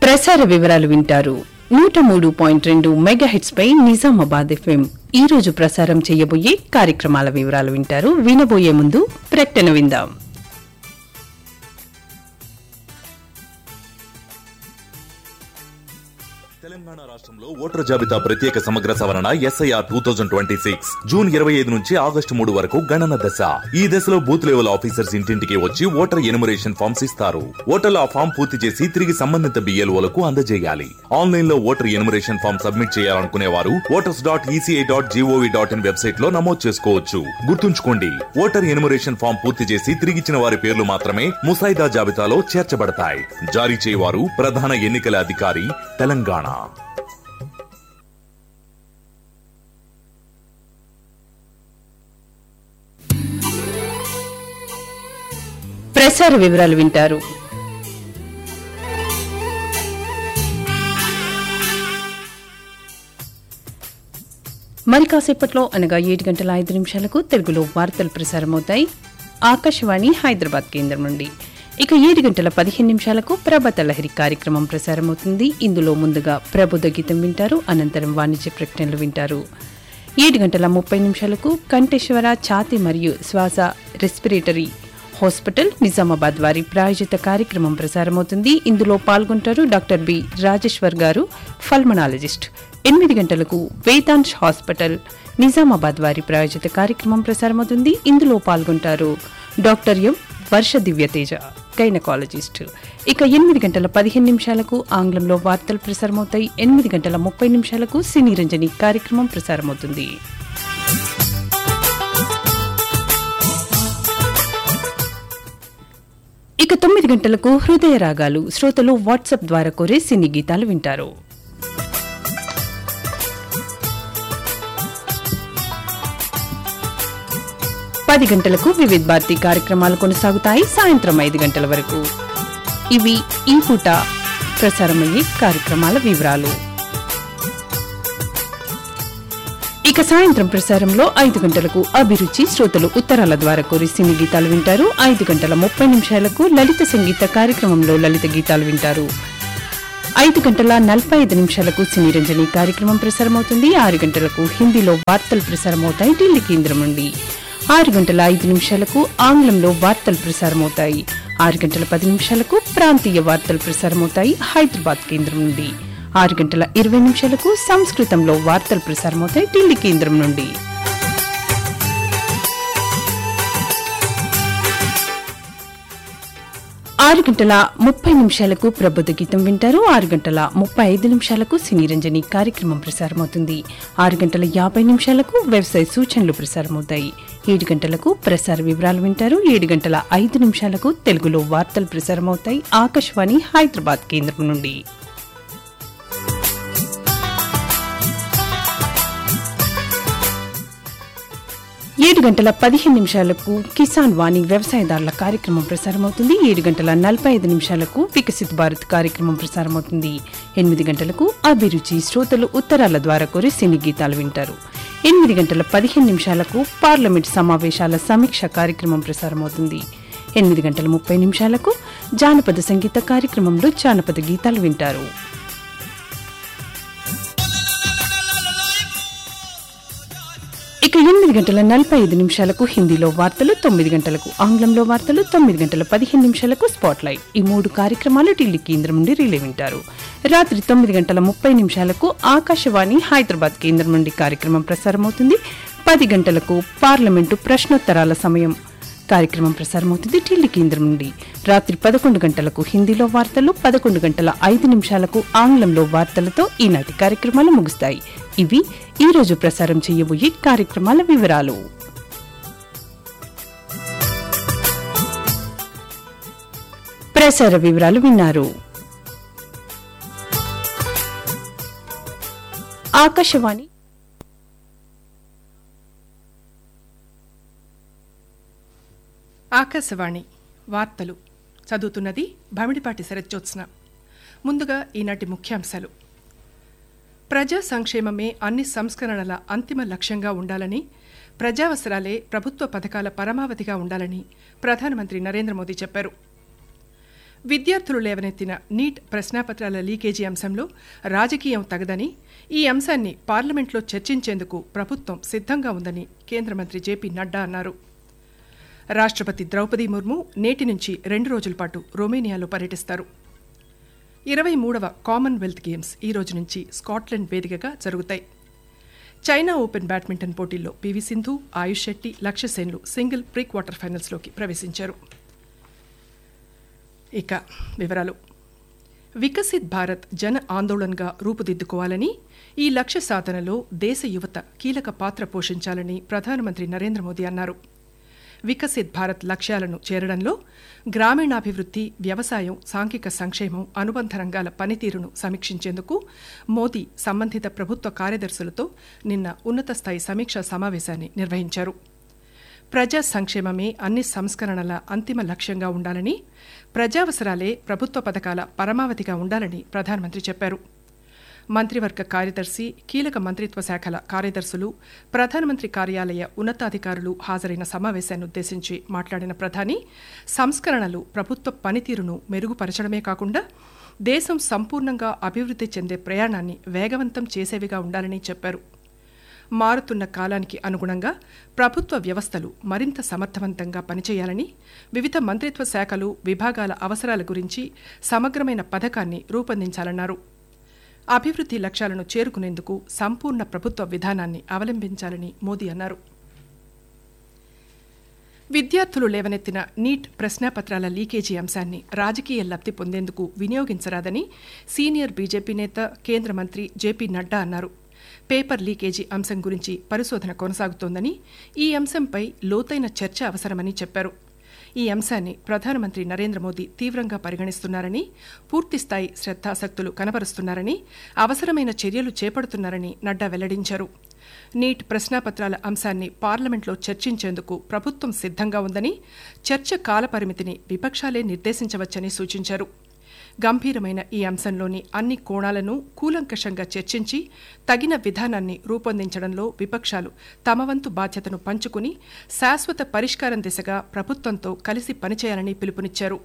ప్రసార వివరాలు వింటారు నూట మూడు పాయింట్ రెండు మెగాహెట్స్ పై నిజామాబాద్ ఎఫ్ఎం ఈ రోజు ప్రసారం చేయబోయే కార్యక్రమాల వివరాలు వింటారు వినబోయే ముందు ప్రకటన విందాం తెలంగాణ రాష్ట్రంలో ఓటర్ జాబితా ప్రత్యేక సమగ్ర సవరణ SIR two thousand twenty six June ఇరవై ఐదు నుంచి ఆగస్టు మూడు వరకు గణన దశ ఈ దశలో బూత్ లెవెల్ ఆఫీసర్స్ ఇంటింటికి వచ్చి ఓటర్ ఎనుమరేషన్ ఫామ్స్ ఇస్తారు ఓటర్లు ఆ ఫామ్ పూర్తి చేసి తిరిగి సంబంధిత బిఎల్ఓలకు అందజేయాలి ఆన్లైన్ లో ఓటర్ ఎనుమరేషన్ ఫామ్ సబ్మిట్ చేయాలనుకునే వారు voters dot ECI dot gov dot in website లో నమోదు చేసుకోవచ్చు గుర్తుంచుకోండి ఓటర్ ఎనుమరేషన్ ఫామ్ పూర్తి చేసి తిరిగిచ్చిన వారి పేర్లు మాత్రమే ముసాయిదా జాబితాలో చేర్చబడతాయి జారీ చేయవారు ప్రధాన ఎన్నికల అధికారి తెలంగాణ ప్రసార వివరాలు వింటారు మరి కాసేపట్లో అనగా ఏడు గంటల ఐదు నిమిషాలకు తెలుగులో వార్తలు ప్రసారమవుతాయి ఆకాశవాణి హైదరాబాద్ కేంద్రం నుండి ఇక ఏడు గంటల పదిహేను నిమిషాలకు ప్రభత లహరి కార్యక్రమం ప్రసారమవుతుంది ఇందులో ముందుగా ప్రబోధ గీతం వింటారు అనంతరం వాణిజ్య ప్రకటనలు వింటారు ఏడు గంటల ముప్పై నిమిషాలకు కంఠేశ్వర ఛాతి మరియు శ్వాస రెస్పిరేటరీ హాస్పిటల్ నిజామాబాద్ వారి ప్రాయోజిత కార్యక్రమం ప్రసారమవుతుంది ఇందులో పాల్గొంటారు డాక్టర్ బి రాజేశ్వర్ గారు ఫల్మనాలజిస్ట్ ఎనిమిది గంటలకు వేదాంశ్ హాస్పిటల్ నిజామాబాద్ వారి ప్రాయోజిత కార్యక్రమం ప్రసారమవుతుంది ఇందులో పాల్గొంటారు doctor M Varsha Divyateja gynaecologist ఇక ఎనిమిది గంటల పదిహేను నిమిషాలకు ఆంగ్లంలో వార్తలు ప్రసారమవుతాయి ఎనిమిది గంటల ముప్పై నిమిషాలకు సినీ రంజని కార్యక్రమం ప్రసారమవుతుంది ఇక తొమ్మిది గంటలకు హృదయ రాగాలు శ్రోతలు వాట్సాప్ ద్వారా కోరే సినీ గీతాలు వింటారు పది గంటలకు వివిధ్ భారతి కార్యక్రమాలు కొనసాగుతాయి సాయంత్రం ఐదు గంటల వరకు ఇవి ఈ పూట ప్రసారమయ్యే కార్యక్రమాల వివరాలు ఇక సాయంత్రం ప్రసారంలో ఐదు గంటలకు అభిరుచి శ్రోతలు ఉత్తరాల ద్వారా కోరి సినీ గీతాలు వింటారు ఐదు గంటల ముప్పై నిమిషాలకు లలిత సంగీత కార్యక్రమంలో లలిత గీతాలు వింటారు ఐదు గంటల నలభై ఐదు నిమిషాలకు సినీ రంజని కార్యక్రమం ప్రసారమవుతుంది ఆరు గంటలకు హిందీలో వార్తలు ప్రసారమవుతాయి ఢిల్లీ కేంద్రం నుండి ఆరు గంటల ఐదు నిమిషాలకు ఆంగ్లంలో వార్తలు ప్రసారమవుతాయి ఆరు గంటల పది నిమిషాలకు ప్రాంతీయ వార్తలు ప్రసారమవుతాయి హైదరాబాద్ కేంద్రం నుండి ఆరు గంటల ఇరవై నిమిషాలకు సంస్కృతంలో వార్తలు ప్రసారమవుతాయి ఢిల్లీ కేంద్రం నుండి ఆరు గంటల ముప్పై నిమిషాలకు ప్రబుద్ధ గీతం వింటారు ఆరు గంటల ముప్పై ఐదు నిమిషాలకు సినీ రంజని కార్యక్రమం ప్రసారమవుతుంది ఆరు గంటల యాభై నిమిషాలకు వ్యవసాయ సూచనలు ప్రసారమవుతాయి ఏడు గంటలకు ప్రసార వివరాలు వింటారు ఏడు గంటల ఐదు నిమిషాలకు తెలుగులో వార్తలు ప్రసారమవుతాయి ఆకాశవాణి హైదరాబాద్ కేంద్రం నుండి ఏడు గంటల పదిహేను నిమిషాలకు కిసాన్ వాణి వ్యవసాయదారుల కార్యక్రమం ప్రసారమవుతుంది ఏడు గంటల నలభై ఐదు నిమిషాలకు వికసిత్ భారత్ కార్యక్రమం ప్రసారమవుతుంది ఎనిమిది గంటలకు అభిరుచి శ్రోతలు ఉత్తరాల ద్వారా కోరి సినీ గీతాలు వింటారు ఎనిమిది గంటల పదిహేను నిమిషాలకు పార్లమెంట్ సమావేశాల సమీక్ష కార్యక్రమం ప్రసారమవుతుంది ఎనిమిది గంటల ముప్పై నిమిషాలకు జానపద సంగీత కార్యక్రమంలో జానపద గీతాలు వింటారు ఇక ఎనిమిది గంటల నలభై ఐదు నిమిషాలకు హిందీలో వార్తలు తొమ్మిది గంటలకు ఆంగ్లంలో వార్తలు తొమ్మిది గంటల పదిహేను నిమిషాలకు స్పాట్ లైట్ ఈ మూడు కార్యక్రమాలు ఢిల్లీ కేంద్రం నుండి రిలే వింటారు రాత్రి తొమ్మిది గంటల ముప్పై నిమిషాలకు ఆకాశవాణి హైదరాబాద్ కేంద్రం నుండి కార్యక్రమం ప్రసారమవుతుంది పది గంటలకు పార్లమెంటు ప్రశ్నోత్తరాల సమయం కార్యక్రమం ప్రసారమవుతుంది ఢిల్లీ కేంద్రం నుండి రాత్రి పదకొండు గంటలకు హిందీలో వార్తలు పదకొండు గంటల ఐదు నిమిషాలకు ఆంగ్లంలో వార్తలతో ఈనాటి కార్యక్రమాలు ముగుస్తాయి ఇవి ఈ రోజు ప్రసారం చేయబోయే కార్యక్రమాల వివరాలు ప్రసార వివరాలు విన్నారు ఆకాశవాణి ఆకాశవాణి వార్తలు చదువుతున్నది భమిడిపాటి శరజ్జోత్స్న ముందుగా ఈనాటి ముఖ్యాంశాలు ప్రజా సంక్షేమమే అన్ని సంస్కరణల అంతిమ లక్ష్యంగా ఉండాలని ప్రజావసరాలే ప్రభుత్వ పథకాల పరమావధిగా ఉండాలని ప్రధానమంత్రి నరేంద్ర మోదీ చెప్పారు విద్యార్థులు లేవనెత్తిన నీట్ ప్రశ్నాపత్రాల లీకేజీ అంశంలో రాజకీయం తగదని ఈ అంశాన్ని పార్లమెంట్లో చర్చించేందుకు ప్రభుత్వం సిద్ధంగా ఉందని కేంద్ర మంత్రి జేపీ నడ్డా అన్నారు రాష్ట్రపతి ద్రౌపది ముర్ము నేటి నుంచి రెండు రోజుల పాటు రొమేనియాలో పర్యటిస్తారు ఇరవై మూడవ కామన్వెల్త్ గేమ్స్ ఈ రోజు నుంచి స్కాట్లాండ్ వేదికగా జరుగుతాయి చైనా ఓపెన్ బ్యాడ్మింటన్ పోటీల్లో పివి సింధు ఆయుష్ శెట్టి లక్ష్య సేన్లు సింగిల్ ప్రీ క్వార్టర్ ఫైనల్స్లోకి ప్రవేశించారు ఇక వివరాలు వికసిత్ భారత్ జన ఆందోళన్గా రూపుదిద్దుకోవాలని ఈ లక్ష్య సాధనలో దేశ యువత కీలక పాత్ర పోషించాలని ప్రధానమంత్రి నరేంద్ర మోదీ అన్నారు వికసిత్ భారత్ లక్ష్యాలను చేరడంలో గ్రామీణాభివృద్ధి వ్యవసాయం సాంఘిక సంక్షేమం అనుబంధ రంగాల పనితీరును సమీక్షించేందుకు మోదీ సంబంధిత ప్రభుత్వ కార్యదర్శులతో నిన్న ఉన్నత స్థాయి సమీక్షా సమావేశాన్ని నిర్వహించారు ప్రజా సంక్షేమమే అన్ని సంస్కరణల అంతిమ లక్ష్యంగా ఉండాలని ప్రజావసరాలే ప్రభుత్వ పథకాల పరమావధిగా ఉండాలని ప్రధానమంత్రి చెప్పారు మంత్రివర్గ కార్యదర్శి కీలక మంత్రిత్వ శాఖల కార్యదర్శులు ప్రధానమంత్రి కార్యాలయ ఉన్నతాధికారులు హాజరైన సమావేశాన్ని ఉద్దేశించి మాట్లాడిన ప్రధాని సంస్కరణలు ప్రభుత్వ పనితీరును మెరుగుపరచడమే కాకుండా దేశం సంపూర్ణంగా అభివృద్ధి చెందే ప్రయాణాన్ని వేగవంతం చేసేవిగా ఉండాలని చెప్పారు మారుతున్న కాలానికి అనుగుణంగా ప్రభుత్వ వ్యవస్థలు మరింత సమర్థవంతంగా పనిచేయాలని వివిధ మంత్రిత్వ శాఖలు విభాగాల అవసరాల గురించి సమగ్రమైన పథకాన్ని రూపొందించాలన్నారు అభివృద్ధి లక్ష్యాలను చేరుకునేందుకు సంపూర్ణ ప్రభుత్వ విధానాన్ని అవలంబించాలని మోదీ అన్నారు విద్యార్థులు లేవనెత్తిన నీట్ ప్రశ్నాపత్రాల లీకేజీ అంశాన్ని రాజకీయ లబ్ధి పొందేందుకు వినియోగించరాదని సీనియర్ బీజేపీ నేత కేంద్ర మంత్రి జేపీ నడ్డా అన్నారు పేపర్ లీకేజీ అంశం గురించి పరిశోధన కొనసాగుతోందని ఈ అంశంపై లోతైన చర్చ అవసరమని చెప్పారు ఈ అంశాన్ని ప్రధానమంత్రి నరేంద్ర మోదీ తీవ్రంగా పరిగణిస్తున్నారని పూర్తిస్థాయి శ్రద్ధాసక్తులు కనబరుస్తున్నారని అవసరమైన చర్యలు చేపడుతున్నారని నడ్డా వెల్లడించారు నీట్ ప్రశ్నాపత్రాల అంశాన్ని పార్లమెంట్లో చర్చించేందుకు ప్రభుత్వం సిద్ధంగా ఉందని చర్చ కాలపరిమితిని విపక్షాలే నిర్దేశించవచ్చని సూచించారు గంభీరమైన ఈ అంశంలోని అన్ని కోణాలను కూలంకషంగా చర్చించి తగిన విధానాన్ని రూపొందించడంలో విపక్షాలు తమ వంతు బాధ్యతను పంచుకుని శాశ్వత పరిష్కారం దిశగా ప్రభుత్వంతో కలిసి పనిచేయాలని పిలుపునిచ్చారు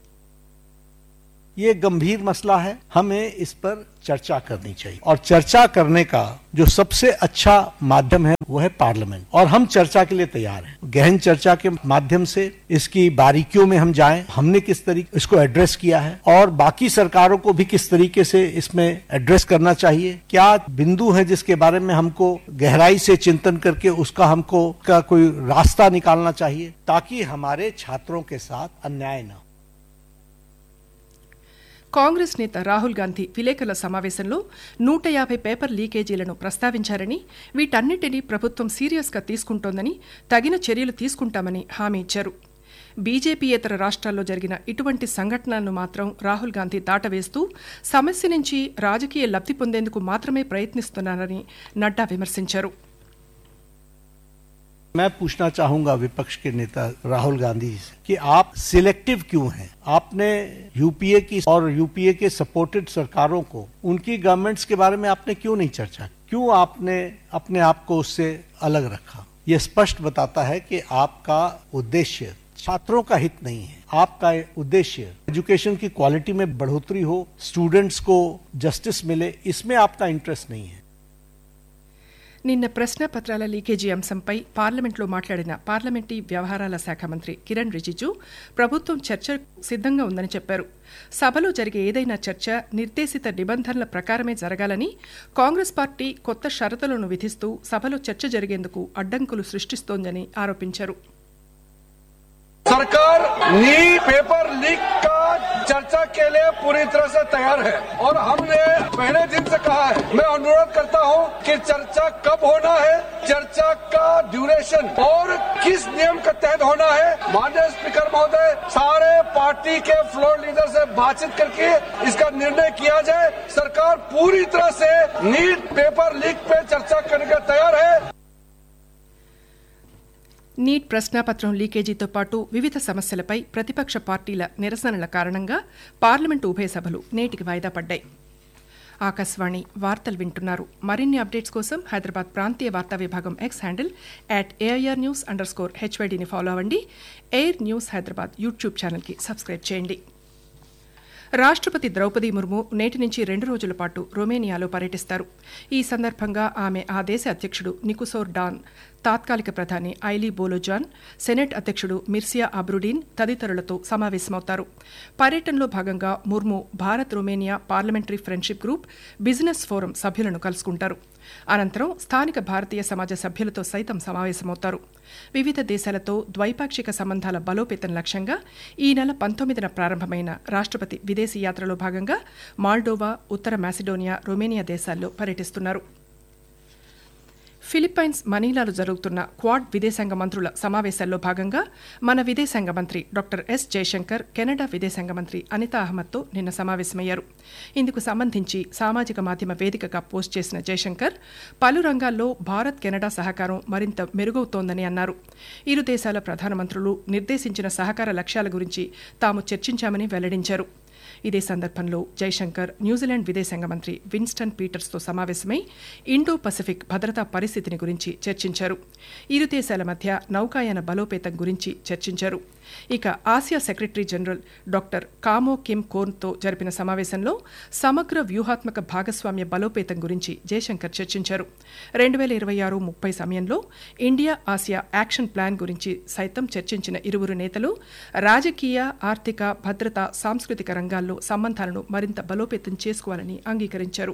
ये गंभीर मसला है हमें इस पर चर्चा करनी चाहिए और चर्चा करने का जो सबसे अच्छा माध्यम है वो है पार्लियामेंट और हम चर्चा के लिए तैयार हैं गहन चर्चा के माध्यम से इसकी बारीकियों में हम जाएं हमने किस तरीके इसको एड्रेस किया है और बाकी सरकारों को भी किस तरीके से इसमें एड्रेस करना चाहिए क्या बिंदु है जिसके बारे में हमको गहराई से चिंतन करके उसका हमको का कोई रास्ता निकालना चाहिए ताकि हमारे छात्रों के साथ अन्याय न हो కాంగ్రెస్ నేత రాహుల్ గాంధీ విలేకరుల సమావేశంలో నూట యాభై పేపర్ లీకేజీలను ప్రస్తావించారని వీటన్నిటినీ ప్రభుత్వం సీరియస్గా తీసుకుంటోందని తగిన చర్యలు తీసుకుంటామని హామీ ఇచ్చారు బీజేపీయేతర రాష్ట్రాల్లో జరిగిన ఇటువంటి సంఘటనలను మాత్రం రాహుల్ గాంధీ దాటవేస్తూ సమస్య నుంచి రాజకీయ లబ్ధి పొందేందుకు మాత్రమే ప్రయత్నిస్తున్నారని నడ్డా విమర్శించారు मैं पूछना चाहूंगा विपक्ष के नेता राहुल गांधी जी से कि आप सिलेक्टिव क्यों हैं आपने यूपीए की और यूपीए के सपोर्टेड सरकारों को उनकी गवर्नमेंट्स के बारे में आपने क्यों नहीं चर्चा की? क्यों आपने अपने आप को उससे अलग रखा ये स्पष्ट बताता है कि आपका उद्देश्य छात्रों का हित नहीं है आपका उद्देश्य एजुकेशन की क्वालिटी में बढ़ोतरी हो स्टूडेंट्स को जस्टिस मिले इसमें आपका इंटरेस्ट नहीं है నిన్న ప్రశ్నపత్రాల లీకేజీ అంశంపై పార్లమెంట్లో మాట్లాడిన పార్లమెంటీ వ్యవహారాల శాఖ మంత్రి కిరణ్ రిజిజు ప్రభుత్వం చర్చ సిద్ధంగా ఉందని చెప్పారు సభలో జరిగే ఏదైనా చర్చ నిర్దేశిత నిబంధనల ప్రకారమే జరగాలని కాంగ్రెస్ పార్టీ కొత్త షరతులను విధిస్తూ సభలో చర్చ జరిగేందుకు అడ్డంకులు సృష్టిస్తోందని ఆరోపించారు सरकार नी पेपर लीक का चर्चा के लिए पूरी तरह से तैयार है और हमने पहले दिन से कहा है मैं अनुरोध करता हूं कि चर्चा कब होना है चर्चा का ड्यूरेशन और किस नियम के तहत होना है माननीय स्पीकर महोदय सारे पार्टी के फ्लोर लीडर से बातचीत करके इसका निर्णय किया जाए सरकार पूरी तरह से नीट पेपर लीक पे चर्चा करने के तैयार है నీట్ ప్రశ్నాపత్రం లీకేజీతో పాటు వివిధ సమస్యలపై ప్రతిపక్ష పార్టీల నిరసనల కారణంగా పార్లమెంటు ఉభయ సభలు నేటికి వాయిదా పడ్డాయి ఆకాశవాణి వార్తలు వింటున్నారు మరిన్ని అప్డేట్స్ కోసం హైదరాబాద్ ప్రాంతీయ వార్తా విభాగం X handle at AIR news underscore స్కోర్ హెచ్వైడీని ఫాలో అవ్వండి ఎయిర్ న్యూస్ హైదరాబాద్ యూట్యూబ్ ఛానల్కి సబ్స్క్రైబ్ చేయండి రాష్ట్రపతి ద్రౌపది ముర్ము నేటి నుంచి రెండు రోజుల పాటు రొమేనియాలో పర్యటిస్తారు ఈ సందర్భంగా ఆమె ఆ దేశ అధ్యక్షుడు నికుసోర్ డాన్ తాత్కాలిక ప్రధాని ఐలీ బోలోజాన్ సెనెట్ అధ్యక్షుడు మిర్సియా అబ్రుడీన్ తదితరులతో సమావేశమవుతారు పర్యటనలో భాగంగా Murmu Bharat Romania parliamentary friendship group business forum సభ్యులను కలుసుకుంటారు అనంతరం స్థానిక భారతీయ సమాజ సభ్యులతో సైతం సమావేశమవుతారు వివిధ దేశాలతో ద్వైపాక్షిక సంబంధాల బలోపేతం లక్ష్యంగా ఈ నెల పంతొమ్మిదిన ప్రారంభమైన రాష్ట్రపతి విదేశీ యాత్రలో భాగంగా మాల్డోవా ఉత్తర మాసిడోనియా రొమేనియా దేశాల్లో పర్యటిస్తున్నారు ఫిలిప్పైన్స్ మనీలాలో జరుగుతున్న క్వాడ్ విదేశాంగ మంత్రుల సమావేశాల్లో భాగంగా మన విదేశాంగ మంత్రి డాక్టర్ ఎస్ జయశంకర్ కెనడా విదేశాంగ మంత్రి అనితా అహ్మద్తో నిన్న సమావేశమయ్యారు ఇందుకు సంబంధించి సామాజిక మాధ్యమ వేదికగా పోస్ట్ చేసిన జయశంకర్ పలు రంగాల్లో భారత్ కెనడా సహకారం మరింత మెరుగవుతోందని అన్నారు ఇరు దేశాల ప్రధానమంత్రులు నిర్దేశించిన సహకార లక్ష్యాల గురించి తాము చర్చించామని వెల్లడించారు ఇదే సందర్భంలో జైశంకర్ న్యూజిలాండ్ విదేశాంగ మంత్రి విన్స్టన్ పీటర్స్తో సమావేశమై ఇండో పసిఫిక్ భద్రతా పరిస్థితిని గురించి చర్చించారు ఇరు దేశాల మధ్య నౌకాయాన బలోపేతం గురించి చర్చించారు ఇక Asia secretary general doctor Kamo Kim కోర్న్తో జరిపిన సమావేశంలో సమగ్ర వ్యూహాత్మక భాగస్వామ్య బలోపేతం గురించి జయశంకర్ చర్చించారు రెండు వేల ఇరవై ఆరు ముప్పై సమయంలో ఇండియా ఆసియా యాక్షన్ ప్లాన్ గురించి సైతం చర్చించిన ఇరువురు నేతలు రాజకీయ ఆర్థిక భద్రత సాంస్కృతిక రంగాల్లో సంబంధాలను మరింత బలోపేతం చేసుకోవాలని అంగీకరించారు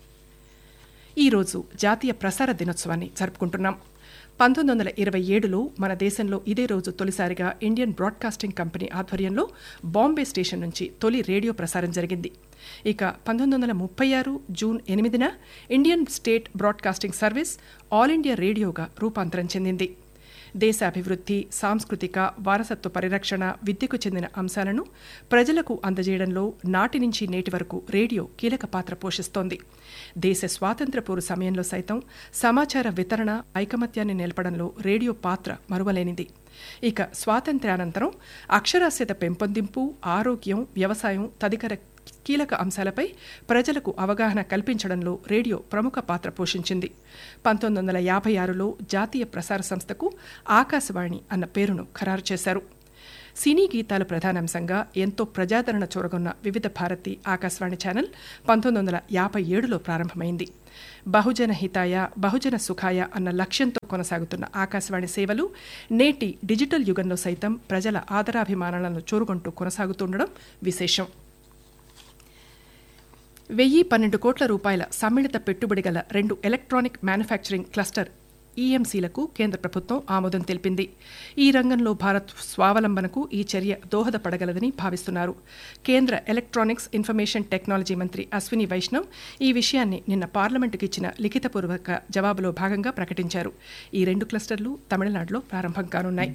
ఈరోజు జాతీయ ప్రసార దినోత్సవాన్ని జరుపుకుంటున్నాం పంతొమ్మిది వందల ఇరవై ఏడులో మన దేశంలో ఇదే రోజు తొలిసారిగా ఇండియన్ బ్రాడ్కాస్టింగ్ కంపెనీ ఆధ్వర్యంలో బాంబే స్టేషన్ నుంచి తొలి రేడియో ప్రసారం జరిగింది ఇక పంతొమ్మిది వందల ముప్పై ఆరు జూన్ ఎనిమిదిన Indian state broadcasting service all India రేడియోగా రూపాంతరం చెందింది దేశ అభివృద్ధి సాంస్కృతిక వారసత్వ పరిరక్షణ విద్యకు చెందిన అంశాలను ప్రజలకు అందజేయడంలో నాటి నుంచి నేటి వరకు రేడియో కీలక పాత్ర పోషిస్తోంది దేశ స్వాతంత్ర్యపూర్వ సమయంలో సైతం సమాచార వితరణ ఐకమత్యాన్ని నిలపడంలో రేడియో పాత్ర మరువలేనిది ఇక స్వాతంత్ర్యానంతరం అక్షరాస్యత పెంపొందింపు ఆరోగ్యం వ్యవసాయం తదితర కీలక అంశాలపై ప్రజలకు అవగాహన కల్పించడంలో రేడియో ప్రముఖ పాత్ర పోషించింది పంతొమ్మిది వందల యాభై ఆరులో జాతీయ ప్రసార సంస్థకు ఆకాశవాణి అన్న పేరును ఖరారు చేశారు సినీ గీతాలు ప్రధానాంశంగా ఎంతో ప్రజాదరణ చూరగొన్న వివిధ భారతి ఆకాశవాణి ఛానల్ పంతొమ్మిది వందల యాభై ఏడులో ప్రారంభమైంది బహుజన హితాయ బహుజన సుఖాయ అన్న లక్ష్యంతో కొనసాగుతున్న ఆకాశవాణి సేవలు నేటి డిజిటల్ యుగంలో సైతం ప్రజల ఆదరాభిమానాలను చూరుకుంటూ కొనసాగుతుండడం విశేషం వెయ్యి పన్నెండు కోట్ల రూపాయల సమ్మిళిత పెట్టుబడి గల రెండు ఎలక్ట్రానిక్ మ్యానుఫ్యాక్చరింగ్ క్లస్టర్ ఈఎంసీలకు కేంద్ర ప్రభుత్వం ఆమోదం తెలిపింది ఈ రంగంలో భారత్ స్వావలంబనకు ఈ చర్య దోహదపడగలదని భావిస్తున్నారు కేంద్ర ఎలక్ట్రానిక్స్ ఇన్ఫర్మేషన్ టెక్నాలజీ మంత్రి అశ్విని వైష్ణవ్ ఈ విషయాన్ని నిన్న పార్లమెంటుకు ఇచ్చిన లిఖితపూర్వక జవాబులో భాగంగా ప్రకటించారు ఈ రెండు క్లస్టర్లు తమిళనాడులో ప్రారంభం కానున్నాయి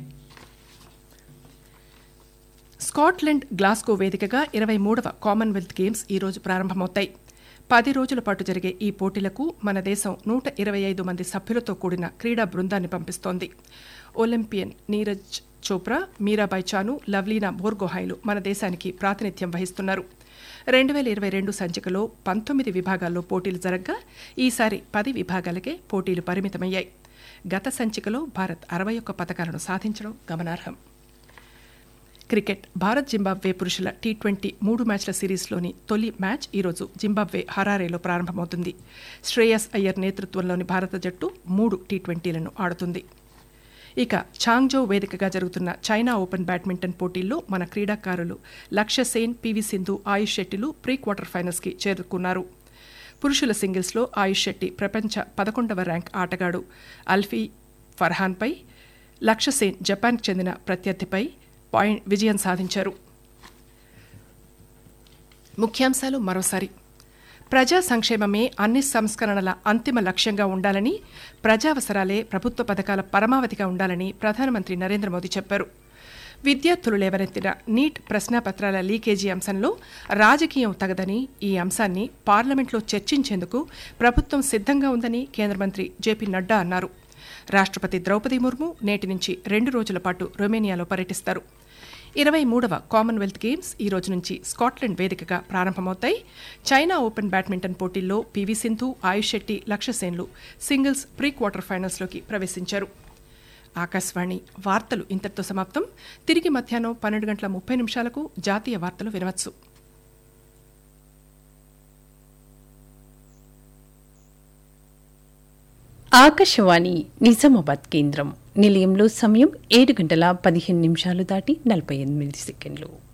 స్కాట్లాండ్ గ్లాస్గో వేదికగా ఇరవై మూడవ కామన్వెల్త్ గేమ్స్ ఈరోజు ప్రారంభమవుతాయి పది రోజుల పాటు జరిగే ఈ పోటీలకు మన దేశం నూట ఇరవై ఐదు మంది సభ్యులతో కూడిన క్రీడా బృందాన్ని పంపిస్తోంది ఒలింపియన్ నీరజ్ చోప్రా మీరాబాయ్ చాను లవ్లీనా బోర్గోహాయ్లు మన దేశానికి ప్రాతినిధ్యం వహిస్తున్నారు రెండు వేల ఇరవై రెండు సంచికలో పంతొమ్మిది విభాగాల్లో పోటీలు జరగగా ఈసారి పది విభాగాలకే పోటీలు పరిమితమయ్యాయి గత సంచికలో భారత్ అరవై ఒక్క పథకాలను సాధించడం గమనార్హం క్రికెట్ భారత్ జింబాబ్వే పురుషుల టీ ట్వంటీ మూడు మ్యాచ్ల సిరీస్లోని తొలి మ్యాచ్ ఈరోజు జింబాబ్వే హరారేలో ప్రారంభమవుతుంది శ్రేయస్ అయ్యర్ నేతృత్వంలోని భారత జట్టు మూడు టీ ట్వంటీలను ఆడుతుంది ఇక ఛాంగ్జో వేదికగా జరుగుతున్న చైనా ఓపెన్ బ్యాడ్మింటన్ పోటీల్లో మన క్రీడాకారులు లక్ష్య సేన్ పివి సింధు ఆయుష్ శెట్టిలు ప్రీ క్వార్టర్ ఫైనల్స్కి చేరుకున్నారు పురుషుల సింగిల్స్లో ఆయుష్ శెట్టి ప్రపంచ పదకొండవ ర్యాంక్ ఆటగాడు అల్ఫీ ఫర్హాన్పై లక్ష్య సేన్ జపాన్కు చెందిన ప్రత్యర్థిపై పాయింట్ విజయం సాధించారు ముఖ్యాంశాలు మరోసారి ప్రజా సంక్షేమమే అన్ని సంస్కరణల అంతిమ లక్ష్యంగా ఉండాలని ప్రజావసరాలే ప్రభుత్వ పథకాల పరమావధిగా ఉండాలని ప్రధానమంత్రి నరేంద్ర మోదీ చెప్పారు విద్యార్థులు లేవనెత్తిన నీట్ ప్రశ్నాపత్రాల లీకేజీ అంశంలో రాజకీయం తగదని ఈ అంశాన్ని పార్లమెంట్లో చర్చించేందుకు ప్రభుత్వం సిద్ధంగా ఉందని కేంద్ర మంత్రి జేపీ నడ్డా అన్నారు రాష్ట్రపతి ద్రౌపది ముర్ము నేటి నుంచి రెండు రోజుల పాటు రొమేనియాలో పర్యటిస్తారు ఇరవై మూడవ కామన్వెల్త్ గేమ్స్ ఈ రోజు నుంచి స్కాట్లాండ్ వేదికగా ప్రారంభమవుతాయి చైనా ఓపెన్ బ్యాడ్మింటన్ పోటీల్లో పివి సింధు ఆయుష్ శెట్టి లక్ష్యసేన్లు సింగిల్స్ ప్రీ క్వార్టర్ ఫైనల్స్లోకి ప్రవేశించారు ఆకాశవాణి వార్తలు ఇంతటితో సమాప్తం తిరిగి మధ్యాహ్నం పన్నెండు గంటల ముప్పై నిమిషాలకు జాతీయ వార్తలు వినవచ్చు ఆకాశవాణి నిజామాబాద్ కేంద్రం నిలయంలో సమయం ఏడు గంటల పదిహేను నిమిషాలు దాటి నలభై ఎనిమిది సెకండ్లు